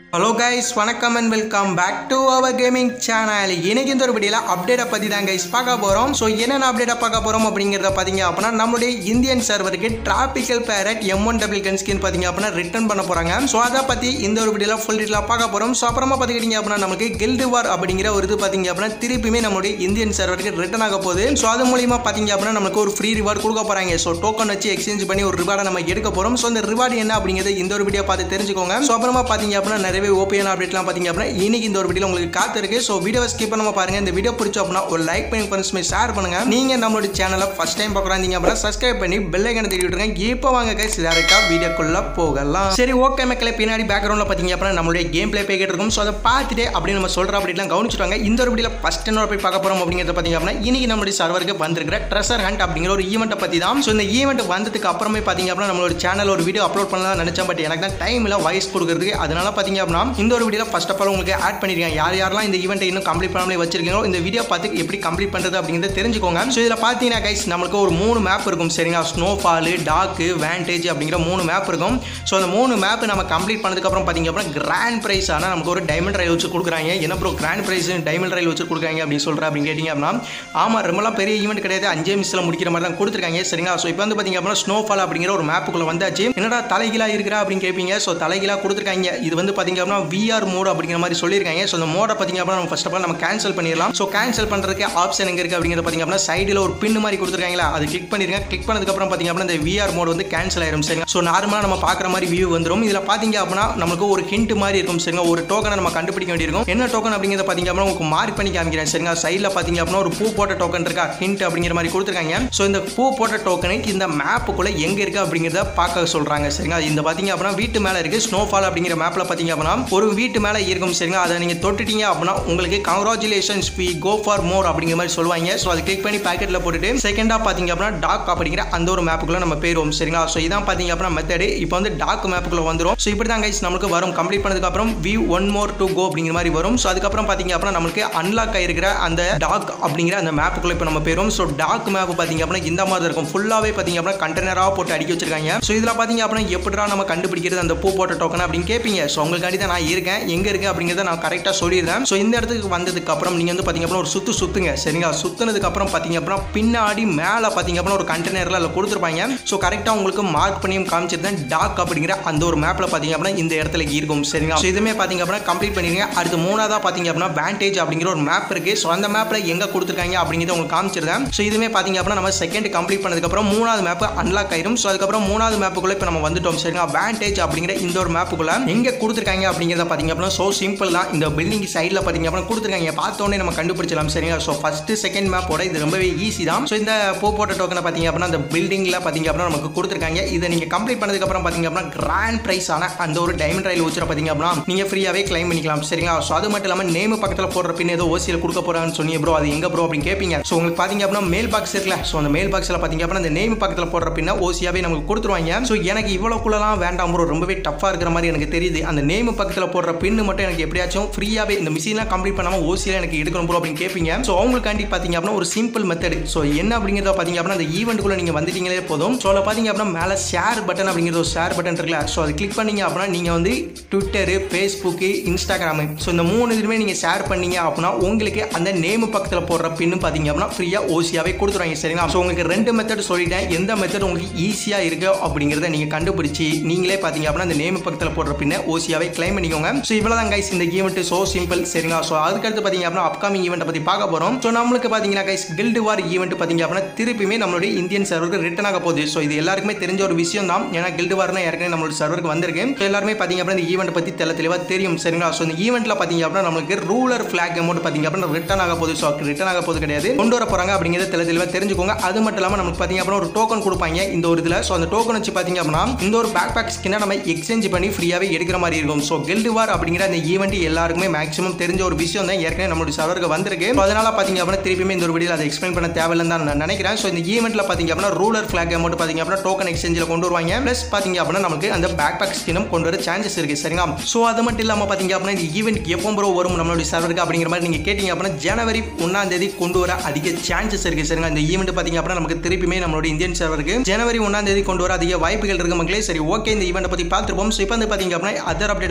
hello guys வணக்கம் and welcome back to our gaming channel இன்னைக்கு இந்த ஒரு வீடியோவில் அப்டேட்டை பற்றி தான் கைஸ் பார்க்க போகிறோம் ஸோ என்னென்ன அப்டேட்டாக பார்க்க போகிறோம் அப்படிங்கிறத பார்த்தீங்க அப்படின்னா நம்மளுடைய இந்தியன் சர்வருக்கு tropical parrot M one double gun skin பார்த்தீங்க அப்படின்னா ரிட்டர்ன் பண்ண போகிறாங்க ஸோ அதை பற்றி இந்த ஒரு வீடியோவில் ஃபுல் டீட்டெயிலாக பார்க்க போகிறோம் ஸோ அப்புறமா பார்த்துக்கிட்டிங்க அப்படின்னா நமக்கு கில்டு வார் அப்படிங்கிற ஒரு இது பார்த்தீங்க அப்படின்னா திருப்பியுமே நம்மளுடைய இந்தியன் சர்வருக்கு ரிட்டர்ன் ஆக போகுது ஸோ அது மூலியமாக பார்த்தீங்க அப்படின்னா நமக்கு ஒரு ஃப்ரீ ரிவார்டு கொடுக்க போகிறாங்க ஸோ டோக்கன் வச்சு எக்ஸ்சேஞ்ச் பண்ணி ஒரு ரிவார்டை நம்ம எடுக்க போகிறோம் ஸோ அந்த ரிவார்டு என்ன அப்படிங்கிறது இந்த ஒரு வீடியோ பார்த்து தெரிஞ்சுக்கோங்க ஸோ அப்புறமா பார்த்தீங்க அப்படின்னா நிறையவே ஓபியான அப்டேட்லாம் பார்த்தீங்க அப்படின்னா இன்னைக்கு இந்த ஒரு வீடியோ உங்களுக்கு காத்திருக்கு ஸோ வீடியோவை ஸ்கிப் பண்ணாம பாருங்க இந்த வீடியோ பிடிச்சோம் அப்படின்னா ஒரு லைக் பண்ணி பண்ணி ஷேர் பண்ணுங்க நீங்க நம்மளோட சேனலை ஃபர்ஸ்ட் டைம் பார்க்குறாங்க அப்படின்னா சப்ஸ்கிரைப் பண்ணி பெல் ஐக்கனை தட்டி விட்டுருங்க இப்போ வாங்க கைஸ் டேரக்டாக வீடியோக்குள்ள போகலாம் சரி ஓகே மக்களே பின்னாடி பேக்ரவுண்டில் பார்த்தீங்க அப்படின்னா நம்மளுடைய கேம் பிளே பேக்கிட்டு இருக்கும் ஸோ அதை பார்த்துட்டு அப்படி நம்ம சொல்கிற அப்படிலாம் கவனிச்சுட்டாங்க இந்த ஒரு வீடியோவில் ஃபர்ஸ்ட் என்ன போய் பார்க்க போகிறோம் அப்படிங்கிறத பார்த்தீங்க அப்படின்னா இன்னைக்கு நம்மளுடைய சர்வருக்கு வந்திருக்கிற ட்ரெஷர் ஹண்ட் அப்படிங்கிற ஒரு ஈவெண்ட்டை பற்றி தான் ஸோ இந்த ஈவெண்ட் வந்ததுக்கு அப்புறமே பார்த்தீங்க அப்படின்னா நம்மளோட சேனல் ஒரு வீடியோ அப்லோட் பண்ணலாம் நினச்சேன் பட் எனக்கு தான் டைம் இல்லை வாய்ஸ் கொடுக்குறதுக்கு அதனால பார்த்தீங்க அப்படின்னா இந்த ஒரு வீடியோவில் ஃபர்ஸ்ட் ஆஃப் ஆல் உங்களுக்கு ஆட் பண்ணிருக்கேன் யார் யாரெல்லாம் இந்த ஈவெண்ட்டை இன்னும் கம்ப்ளீட் பண்ணாமலே வச்சிருக்கீங்களோ இந்த வீடியோ பார்த்து எப்படி கம்ப்ளீட் பண்ணுறது அப்படிங்கிறத தெரிஞ்சுக்கோங்க ஸோ இதில் பார்த்தீங்கன்னா கைஸ் நம்மளுக்கு ஒரு மூணு மேப் இருக்கும் சரிங்களா ஸ்னோஃபாலு டாக்கு வேண்டேஜ் அப்படிங்கிற மூணு மேப் இருக்கும் ஸோ அந்த மூணு மேப் நம்ம கம்ப்ளீட் பண்ணதுக்கப்புறம் பார்த்தீங்க அப்படின்னா கிராண்ட் ப்ரைஸ் ஆனால் நமக்கு ஒரு டைமண்ட் ரயில் வச்சு கொடுக்குறாங்க என்ன ப்ரோ கிராண்ட் ப்ரைஸ் டைமண்ட் ரயில் வச்சு கொடுக்குறாங்க அப்படின்னு சொல்கிறேன் அப்படின்னு கேட்டிங்க அப்படின்னா ஆமாம் ரொம்பலாம் பெரிய ஈவெண்ட் கிடையாது அஞ்சே மிஸ்ஸில் முடிக்கிற மாதிரி தான் கொடுத்துருக்காங்க சரிங்களா ஸோ இப்போ வந்து பார்த்தீங்க அப்படின்னா ஸ்னோஃபால் அப்படிங்கிற ஒரு மேப்புக்குள்ளே வந்தாச்சு என்னடா தலைகீழாக இருக்கிறா அப்படின்னு கேட்பீங்க ஸோ தலைகீழாக கொடுத்துருக்காங்க இது வந்து பார்த்தீங்க அப்படின்னா விஆர் மோட் அப்படிங்கிற மாதிரி சொல்லியிருக்காங்க ஸோ அந்த மோடை பார்த்தீங்க அப்படின்னா நம்ம ஃபர்ஸ்ட் ஆஃப் ஆல் நம்ம கேன்சல் பண்ணிடலாம் ஸோ கேன்சல் பண்ணுறதுக்கு ஆப்ஷன் எங்கே இருக்குது அப்படிங்கிறத பார்த்தீங்க அப்படின்னா சைடில் ஒரு பின் மாதிரி கொடுத்துருக்காங்களா அது கிளிக் பண்ணிருங்க கிளிக் பண்ணதுக்கப்புறம் பார்த்தீங்க அப்படின்னா இந்த விஆர் மோட் வந்து கேன்சல் ஆயிரும் சரிங்க ஸோ நார்மலாக நம்ம பார்க்குற மாதிரி வியூ வந்துடும் இதில் பார்த்தீங்க அப்படின்னா நமக்கு ஒரு ஹிண்ட் மாதிரி இருக்கும் சரிங்க ஒரு டோக்கனை நம்ம கண்டுபிடிக்க வேண்டியிருக்கும் என்ன டோக்கன் அப்படிங்கிறத பார்த்தீங்க அப்படின்னா உங்களுக்கு மார்க் பண்ணி காமிக்கிறேன் சரிங்க சைடில் பார்த்தீங்க அப்படின்னா ஒரு பூ போட்ட டோக்கன் இருக்கா ஹிண்ட் அப்படிங்கிற மாதிரி கொடுத்துருக்காங்க ஸோ இந்த பூ போட்ட டோக்கனை இந்த மேப்புக்குள்ளே எங்கே இருக்குது அப்படிங்கிறத பார்க்க சொல்கிறாங்க சரிங்க இந்த பார்த்தீங்க அப்படின்னா வீட்டு மேலே இருக்குது ஸ்னோஃபால் அப்படிங்கிற மேப்பில் பார்த்தீங்க அப்படின்னா ஒரு வீட்டு மேலே இருக்கும் சரிங்க அதை நீங்கள் தொட்டுட்டீங்க அப்படின்னா உங்களுக்கு congratulations we go for more அப்படிங்கிற மாதிரி சொல்லுவாங்க ஸோ அதை கிளிக் பண்ணி பேக்கெட்டில் போட்டுட்டு செகண்டாக பார்த்தீங்க அப்படின்னா டாக் அப்படிங்கிற அந்த ஒரு மேப்புக்குள்ளே நம்ம போயிடுவோம் சரிங்களா ஸோ இதான் பார்த்தீங்க அப்படின்னா மெத்தடு இப்போ வந்து டாக் மேப்புக்குள்ளே வந்துடும் ஸோ இப்படி தான் கைஸ் நமக்கு வரும் கம்ப்ளீட் பண்ணதுக்கப்புறம் we one more to go அப்படிங்கிற மாதிரி வரும் ஸோ அதுக்கப்புறம் பார்த்தீங்க அப்படின்னா நமக்கு அன்லாக் ஆயிருக்கிற அந்த டாக் அப்படிங்கிற அந்த மேப்புக்குள்ளே இப்போ நம்ம போயிடும் ஸோ டாக் மேப் பார்த்தீங்க அப்படின்னா இந்த மாதிரி இருக்கும் ஃபுல்லாகவே பார்த்தீங்க அப்படின்னா கண்டெய்னராக போட்டு அடிக்க வச்சிருக்காங்க ஸோ இதில் பார்த்தீங்க அப்படின்னா எப்படிடா நம்ம கண்டுபிடிக்கிறது அந்த பூ போட்ட டோக்கன் அப்படின்னு கேட்பீங்க ஸோ உங்களுக்காண்டி தான் நான் இருக்கேன் எங்கே இருக்குது அப்படிங்கிறத நான் கரெக்டாக சொல்லியிருந்தேன் ஸோ இந்த இடத்துக்கு வந்ததுக்கு அப்புறம் நீங்கள் வந்து பார்த்தீங்க அப்படின்னா ஒரு சுத்து சுத்துங்க சரிங்களா சுத்துனதுக்கு அப்புறம் பார்த்தீங்க அப்படின்னா பின்னாடி மேலே பார்த்தீங்க அப்படின்னா ஒரு கண்டெய்னரில் அதில் கொடுத்துருப்பாங்க ஸோ கரெக்டாக உங்களுக்கு மார்க் பண்ணியும் காமிச்சிருந்தேன் டாக் அப்படிங்கிற அந்த ஒரு மேப்பில் பார்த்தீங்க அப்படின்னா இந்த இடத்துல இருக்கும் சரிங்களா ஸோ இதுவுமே பார்த்தீங்க அப்படின்னா கம்ப்ளீட் பண்ணிருங்க அடுத்து மூணாவதாக பார்த்தீங்க அப்படின்னா வேண்டேஜ் அப்படிங்கிற ஒரு மேப் இருக்கு ஸோ அந்த மேப்பில் எங்கே கொடுத்துருக்காங்க அப்படிங்கிறத உங்களுக்கு காமிச்சிருந்தேன் ஸோ இதுவுமே பார்த்தீங்க அப்படின்னா நம்ம செகண்ட் கம்ப்ளீட் பண்ணதுக்கப்புறம் மூணாவது மேப் அன்லாக் ஆயிரும் ஸோ அதுக்கப்புறம் மூணாவது மேப்புக்குள்ளே இப்போ நம்ம வந்துட்டோம் சரிங்களா வேண்டேஜ் அப்படிங்கிற இந்த ஒரு மேப்புக்குள்ள எங்கே கொடுத்துருக்காங்க அப்படிங்கிறத பார்த்தீங்க அப்படின்னா ஸோ சிம்பிள் தான் இந்த பில்டிங் சைடில் பார்த்தீங்க அப்படின்னா கொடுத்துருக்காங்க பார்த்தோன்னே நம்ம கண்டுபிடிச்சலாம் சரிங்களா ஸோ ஃபர்ஸ்ட் செகண்ட் மேப்போட இது ரொம்பவே ஈஸி தான் ஸோ இந்த பூ போட்ட டோக்கனை பார்த்தீங்க அப்படின்னா அந்த பில்டிங்கில் பார்த்தீங்க அப்படின்னா நமக்கு கொடுத்துருக்காங்க இதை நீங்கள் கம்ப்ளீட் பண்ணதுக்கப்புறம் பார்த்தீங்க அப்படின்னா கிராண்ட் ப்ரைஸ் ஆன அந்த ஒரு டைமண்ட் ரயில் வச்சுற பார்த்தீங்க அப்படின்னா நீங்கள் ஃப்ரீயாகவே கிளைம் பண்ணிக்கலாம் சரிங்களா ஸோ அது மட்டும் இல்லாமல் நேம் பக்கத்தில் போடுற பின் ஏதோ ஓசியில் கொடுக்க போகிறாங்கன்னு சொன்னீங்க ப்ரோ அது எங்கே ப்ரோ அப்படின்னு கேட்பீங்க ஸோ உங்களுக்கு பார்த்தீங்க அப்படின்னா மேல் பாக்ஸ் இருக்குல்ல ஸோ அந்த மேல் பாக்ஸில் பார்த்தீங்க அப்படின்னா அந்த நேம் பக்கத்தில் போடுற பின்ன ஓசியாவே நமக்கு கொடுத்துருவாங்க ஸோ எனக்கு இவ்வளோக்குள்ளலாம் வேண்டாம் ப்ரோ ரொம்பவே டஃப்பாக இருக்கிற மாதிரி எனக்கு தெரியுது அந்த நேம் பக்கத்தில் போடுற பின்னு மட்டும் எனக்கு எப்படியாச்சும் ஃப்ரீயாகவே இந்த மிஷின்லாம் கம்ப்ளீட் பண்ணாமல் ஓசியில் எனக்கு எடுக்கணும் ப்ரோ அப்படின்னு கேட்பீங்க ஸோ அவங்களுக்காண்டி பார்த்தீங்க அப்படின்னா ஒரு சிம்பிள் மெத்தட் ஸோ என்ன அப்படிங்கிறத பார்த்தீங்க அப்படின்னா அந்த ஈவெண்ட்டுக்குள்ளே நீங்கள் வந்துட்டீங்களே போதும் ஸோ அதில் பார்த்தீங்க அப்படின்னா மேலே ஷேர் பட்டன் அப்படிங்கிறது ஒரு ஷேர் பட்டன் இருக்குல்ல ஸோ அது கிளிக் பண்ணீங்க அப்படின்னா நீங்கள் வந்து ட்விட்டரு ஃபேஸ்புக்கு இன்ஸ்டாகிராமு ஸோ இந்த மூணு இதுவுமே நீங்கள் ஷேர் பண்ணீங்க அப்படின்னா உங்களுக்கு அந்த நேம் பக்கத்தில் போடுற பின்னு பார்த்தீங்க அப்படின்னா ஃப்ரீயாக ஓசியாகவே கொடுத்துருவாங்க சரிங்களா ஸோ உங்களுக்கு ரெண்டு மெத்தட் சொல்லிட்டேன் எந்த மெத்தட் உங்களுக்கு ஈஸியாக இருக்கு அப்படிங்கிறத நீங்கள் கண்டுபிடிச்சி நீங்களே பார்த்தீங்க அப்படின்னா அந்த நேம் பக்கத்தில் போடுற பின்ன ஓசியாவே கிளைம் பண்ணிக்கோங்க ஸோ இவ்வளோ தான் கைஸ் இந்த ஈவெண்ட் ஸோ சிம்பிள் சரிங்களா ஸோ அதுக்கடுத்து பார்த்தீங்க அப்படின்னா அப்கமிங் ஈவெண்ட்டை பற்றி பார்க்க போகிறோம் ஸோ நம்மளுக்கு பார்த்தீங்கன்னா கைஸ் கில்டு வார் ஈவெண்ட் பார்த்தீங்க அப்படின்னா திருப்பியுமே நம்மளுடைய இந்தியன் சர்வருக்கு ரிட்டன் ஆக போகுது ஸோ இது எல்லாருக்குமே தெரிஞ்ச ஒரு விஷயம் தான் ஏன்னா கில்டு வார்னா ஏற்கனவே நம்மளோட சர்வருக்கு வந்திருக்கு ஸோ எல்லாருமே பார்த்தீங்க அப்படின்னா இந்த ஈவெண்ட் பற்றி தெல தெளிவாக தெரியும் சரிங்களா ஸோ இந்த ஈவெண்ட்டில் பார்த்தீங்க அப்படின்னா நம்மளுக்கு ரூலர் ஃபிளாக் அமௌண்ட் பார்த்தீங்க அப்படின்னா ரிட்டன் ஆக போகுது ஸோ ரிட்டன் ஆக போகுது கிடையாது கொண்டு வர போகிறாங்க அப்படிங்கிறத தெல தெளிவாக தெரிஞ்சுக்கோங்க அது மட்டும் இல்லாமல் நமக்கு பார்த்தீங்க அப்படின்னா ஒரு டோக்கன் கொடுப்பாங்க இந்த ஒரு இதில் ஸோ அந்த டோக்கன் வச்சு பார்த்தீங்க அப்படின்னா இந்த ஒரு பேக் பேக் ஸ்கின்னை நம்ம எக்ஸ்சேஞ்ச் பண்ணி ஃப்ரீயாகவே எடுக்கிற மாதிரி இருக்கும் ஸோ கில்டு வார் அப்படிங்கிற அந்த ஈவெண்ட் எல்லாருக்குமே மேக்ஸிமம் தெரிஞ்ச ஒரு விஷயம் தான் ஏற்கனவே நம்மளுடைய சர்வருக்கு வந்திருக்கு ஸோ அதனால பார்த்தீங்க அப்படின்னா திருப்பியுமே இந்த ஒரு வீடியோ அதை எக்ஸ்பிளைன் பண்ண தேவையில்லைன்னு தான் நான் நினைக்கிறேன் ஸோ இந்த ஈவெண்ட்டில் பார்த்தீங்க அப்படின்னா ரூலர் ஃபிளாக் அமௌண்ட் பார்த்தீங்க அப்படின்னா டோக்கன் எக்ஸ்சேஞ்சில் கொண்டு வருவாங்க ப்ளஸ் பார்த்தீங்க அப்படின்னா நமக்கு அந்த பேக் பேக் ஸ்கினும் கொண்டு வர சான்சஸ் இருக்கு சரிங்களா ஸோ அது மட்டும் இல்லாமல் பார்த்தீங்க அப்படின்னா இந்த ஈவெண்ட் எப்போ ப்ரோ வரும் நம்மளுடைய சர்வருக்கு அப்படிங்கிற மாதிரி நீங்கள் கேட்டிங்க அப்படின்னா ஜனவரி ஒன்றாம் தேதி கொண்டு வர அதிக சான்சஸ் இருக்கு சரிங்களா இந்த ஈவெண்ட் பார்த்தீங்க அப்படின்னா நமக்கு திருப்பியுமே நம்மளுடைய இந்தியன் சர்வருக்கு ஜனவரி ஒன்றாம் தேதி கொண்டு வர அதிக வாய்ப்புகள் இருக்கு மக்களே சரி ஓகே இந்த ஈவெண்ட்டை பற்றி பார்த்துருப்போம் ஸோ இப்போ வந்து பார்த்தீங்க அப்படின்னா அதர் அப்டேட்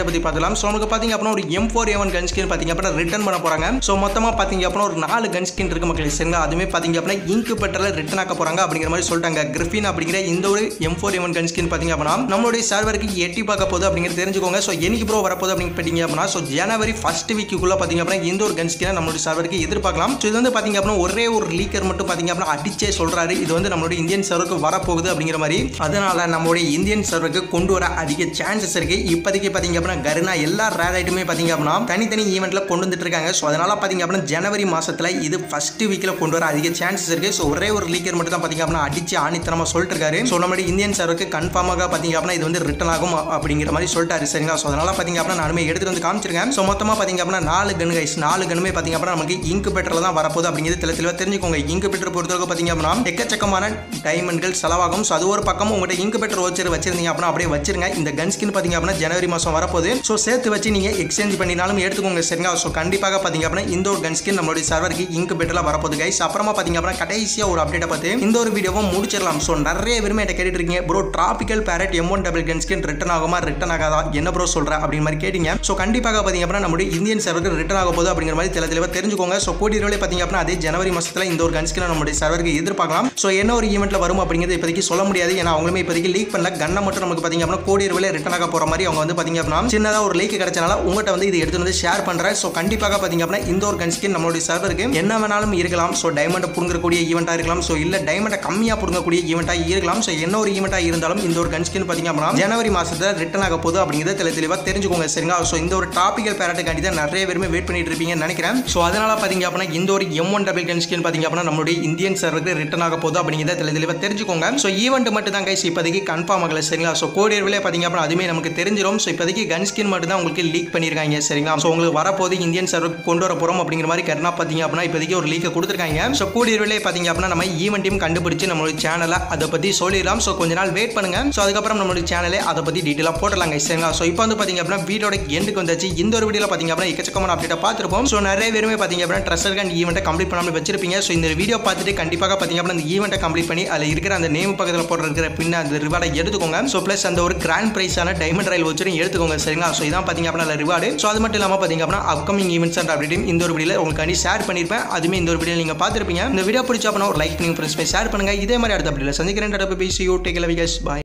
பற்றி பார்த்துலாம் ஸோ நமக்கு பார்த்தீங்க அப்படின்னா ஒரு M four A one gun skin பார்த்தீங்க அப்படின்னா ரிட்டர்ன் பண்ண போகிறாங்க ஸோ மொத்தமாக பார்த்தீங்க அப்படின்னா ஒரு நாலு கன் ஸ்கின் இருக்கு மக்கள் சரிங்களா அதுவுமே பார்த்தீங்க அப்படின்னா இங்கு பெட்டரில் ரிட்டர்ன் ஆக்க போகிறாங்க அப்படிங்கிற மாதிரி சொல்லிட்டாங்க கிரிஃபின் அப்படிங்கிற இந்த ஒரு M four A one gun skin பார்த்தீங்க அப்படின்னா நம்மளுடைய சர்வருக்கு எட்டி பார்க்க போகுது அப்படிங்கிறது தெரிஞ்சுக்கோங்க ஸோ என்னைக்கு ப்ரோ வரப்போகுது அப்படின்னு பார்த்தீங்க அப்படின்னா ஸோ ஜனவரி ஃபர்ஸ்ட் வீக்குள்ள பார்த்தீங்க அப்படின்னா இந்த ஒரு கன் ஸ்கினை நம்மளுடைய சர்வருக்கு எதிர்பார்க்கலாம் ஸோ இது வந்து பார்த்தீங்க அப்படின்னா ஒரே ஒரு லீக்கர் மட்டும் பார்த்தீங்க அப்படின்னா அடிச்சே சொல்றாரு இது வந்து நம்மளுடைய இந்தியன் சர்வருக்கு வரப்போகுது அப்படிங்கிற மாதிரி அதனால நம்மளுடைய இந்தியன் சர்வருக்கு கொண்டு வர அதிக சான்சஸ் இருக்கு இப்போதைக்கு பார்த்தீங்க அப்படின்னா கருணா எல்லா ரேர் ஐட்டமே பார்த்தீங்க அப்படின்னா தனித்தனி ஈவெண்ட்ல கொண்டு வந்துட்டு இருக்காங்க ஸோ அதனால பார்த்தீங்க அப்படின்னா ஜனவரி மாசத்துல இது ஃபர்ஸ்ட் வீக்ல கொண்டு வர அதிக சான்சஸ் இருக்கு ஸோ ஒரே ஒரு லீக்கர் மட்டும் தான் பார்த்தீங்க அப்படின்னா அடிச்சு ஆணித்தனமா சொல்லிட்டு இருக்காரு ஸோ நம்மளுடைய இந்தியன் சர்வருக்கு கன்ஃபார்மாக பார்த்தீங்க அப்படின்னா இது வந்து ரிட்டன் ஆகும் அப்படிங்கிற மாதிரி சொல்லிட்டாரு சரிங்களா ஸோ அதனால பார்த்தீங்க அப்படின்னா நானுமே எடுத்துட்டு வந்து காமிச்சிருக்கேன் ஸோ மொத்தமாக பார்த்தீங்க அப்படின்னா நாலு கன் கைஸ் நாலு கன்னுமே பார்த்தீங்க அப்படின்னா நமக்கு இங்கு பெட்டரில் தான் வரப்போகுது அப்படிங்கிறது தெளிவா தெளிவாக தெரிஞ்சுக்கோங்க இங்கு பெட்டர் பொறுத்தவரைக்கும் பார்த்தீங்க அப்படின்னா எக்கச்சக்கமான டைமண்ட்கள் செலவாகும் ஸோ அது ஒரு பக்கமும் உங்கள்கிட்ட இங்கு பெட்டர் வச்சு வச்சிருந்தீங்க அப்படின்னா அப்படியே வச்சிருங்க இந்த கன் ஸ்கின் பார்த்தீங்க அப்படின்னா ஜனவரி மாதம் வரப்போகுது ஸோ சேர்த்து வச்சு நீங்கள் எக்ஸ்சேஞ்ச் பண்ணினாலும் எடுத்துக்கோங்க சரிங்களா ஸோ கண்டிப்பாக பார்த்தீங்க அப்படின்னா இந்த ஒரு கன் ஸ்கின் நம்மளுடைய சர்வருக்கு இங்கு பெட்டரில் வரப்போகுது கைஸ் அப்புறமா பார்த்தீங்க அப்படின்னா கடைசியாக ஒரு அப்டேட்டை பார்த்து இந்த ஒரு வீடியோவும் முடிச்சிடலாம் ஸோ நிறைய பேருமே என்கிட்ட கேட்டுட்டு இருக்கீங்க bro tropical parrot M one double gun skin return ஆகுமா ரிட்டன் ஆகாதா என்ன ப்ரோ சொல்ற அப்படின்னு மாதிரி கேட்டீங்க ஸோ கண்டிப்பாக பார்த்தீங்க அப்படின்னா நம்மளுடைய இந்தியன் சர்வருக்கு ரிட்டன் ஆக போகுது அப்படிங்கிற மாதிரி தெளிவா தெளிவாக தெரிஞ்சுக்கோங்க ஸோ கூடிய விரைவில் பார்த்தீங்க அப்படின்னா அதே ஜனவரி மாசத்துல இந்த ஒரு கன் ஸ்கின் நம்மளுடைய சர்வருக்கு எதிர்பார்க்கலாம் ஸோ என்ன ஒரு ஈவெண்ட்ல வரும் அப்படிங்கிறது இப்போதைக்கு சொல்ல முடியாது ஏன்னா அவங்களுமே இப்போதைக்கு லீக் பண்ணல கண்ணை மட்டும் நமக்கு பார்த்தீங்க அப்படின்னா கோடி விரைவில் ரிட்டன் ஆக போற மாதிரி அவங்க வந்து பார்த்தீங்க அப்படின்னா சின்னதாக ஒரு லீக் கிடைச்சனால உங்கள்கிட்ட வந்து இது எடுத்து வந்து ஷேர் பண்றேன் ஸோ கண்டிப்பாக பார்த்தீங்க அப்படின்னா இந்த ஒரு கன் ஸ்கின் நம்மளுடைய சர்வருக்கு என்ன வேணாலும் இருக்கலாம் ஸோ டைமண்டை புடுங்கக்கூடிய ஈவெண்ட்டாக இருக்கலாம் ஸோ இல்லை டைமண்டை கம்மியாக புடுங்கக்கூடிய ஈவெண்ட்டாக இருக்கலாம் ஸோ என்ன ஒரு ஈவெண்ட்டாக இருந்தாலும் இந்த ஒரு கன் ஸ்கின் பார்த்தீங்க அப்படின்னா ஜனவரி மாசத்துல ரிட்டன் ஆக போகுது அப்படிங்கிறத தெளி தெளிவாக தெரிஞ்சுக்கோங்க சரிங்களா ஸோ இந்த ஒரு டாபிக்கல் பேரட்டுக்காண்டி தான் நிறைய பேருமே வெயிட் பண்ணிட்டு இருப்பீங்கன்னு நினைக்கிறேன் ஸோ அதனால பார்த்தீங்க அப்படின்னா இந்த ஒரு M one double gun skin பார்த்தீங்க அப்படின்னா நம்மளுடைய இந்தியன் சர்வருக்கு ரிட்டன் ஆக போகுது அப்படிங்கிறத தெளி தெளிவாக தெரிஞ்சுக்கோங்க ஸோ ஈவெண்ட் மட்டும் தான் கைஸ் இப்போதைக்கு கன்ஃபார்ம் ஆகல சரிங்களா ஸோ கோடியர்விலே பார்த்தீங்க அப்படின்னா அதுவுமே நமக்கு தெரிஞ்சிடும் ஸோ இப்போதைக்கு கன் ஸ்கின் மட்டும் தான் உங்களுக்கு லீக் பண்ணியிருக்காங்க சரிங்களா ஸோ உங்களுக்கு வரப்போது இந்தியன் சர்வருக்கு கொண்டு வர போகிறோம் அப்படிங்கிற மாதிரி கருணா பார்த்தீங்க அப்படின்னா இப்போதைக்கு ஒரு லீக்கை கொடுத்துருக்காங்க ஸோ கூடியர்விலே பார்த்தீங்க அப்படின்னா நம்ம ஈவெண்ட்டையும் கண்டுபிடிச்சு நம்மளுடைய சேனலை அதை பற்றி சொல்லிடலாம் ஸோ கொஞ்ச நாள் வெயிட் பண்ணுங்க ஸோ அதுக்கப்புறம் நம்மளுடைய சேனலே அதை பற்றி டீட்டெயிலாக போட்டலாங்க சரிங்களா ஸோ இப்போ வந்து பார்த்தீங்க அப்படின்னா வீடியோட எண்டுக்கு வந்தாச்சு இந்த ஒரு வீடியோவில் பார்த்தீங்க அப்படின்னா எக்கச்சக்கமான அப்டேட்டை பார்த்துருப்போம் ஸோ நிறைய பேருமே பார்த்தீங்க அப்படின்னா ட்ரெஸ்ஸர் அண்ட் ஈவெண்ட்டை கம்ப்ளீட் பண்ணாமல் வச்சிருப்பீங்க ஸோ இந்த வீடியோ பார்த்துட்டு கண்டிப்பாக பார்த்தீங்க அப்படின்னா இந்த ஈவெண்ட்டை கம்ப்ளீட் பண்ணி அதில் இருக்கிற அந்த நேம் பக்கத்தில் போடுற இருக்கிற பின்ன அந்த ரிவார்டை எடுத்துக்கோங்க ஸோ ப்ளஸ் அந்த ஒரு கிராண்ட் ப்ரைஸான டைமண்ட் ரயில் வச்சுரும் எடுத்துக்கோங்க சரிங்களா ஸோ இதான் பார்த்தீங்க அப்படின்னா ரிவார்டு ஸோ அது மட்டும் இல்லாமல் பார்த்தீங்க அப்படின்னா அப்கமிங் ஈவெண்ட்ஸ் அண்ட் அப்டேட்டையும் இந்த ஒரு வீடியோவில் உங்களுக்கு ஷேர் பண்ணியிருப்பேன் அதுவுமே இந்த ஒரு வீடியோ நீங்கள் பார்த்துருப்பீங்க இந்த வீடியோ பிடிச்சா அப்படின்னா ஒரு லைக் பண்ணி ஃப்ரெண்ட்ஸ் ஷேர் பண்ணுங்க இதே மாதிரி அடுத்த அப்டேட்டில் சந்திக்கிறேன் டாடா bye see you take love bye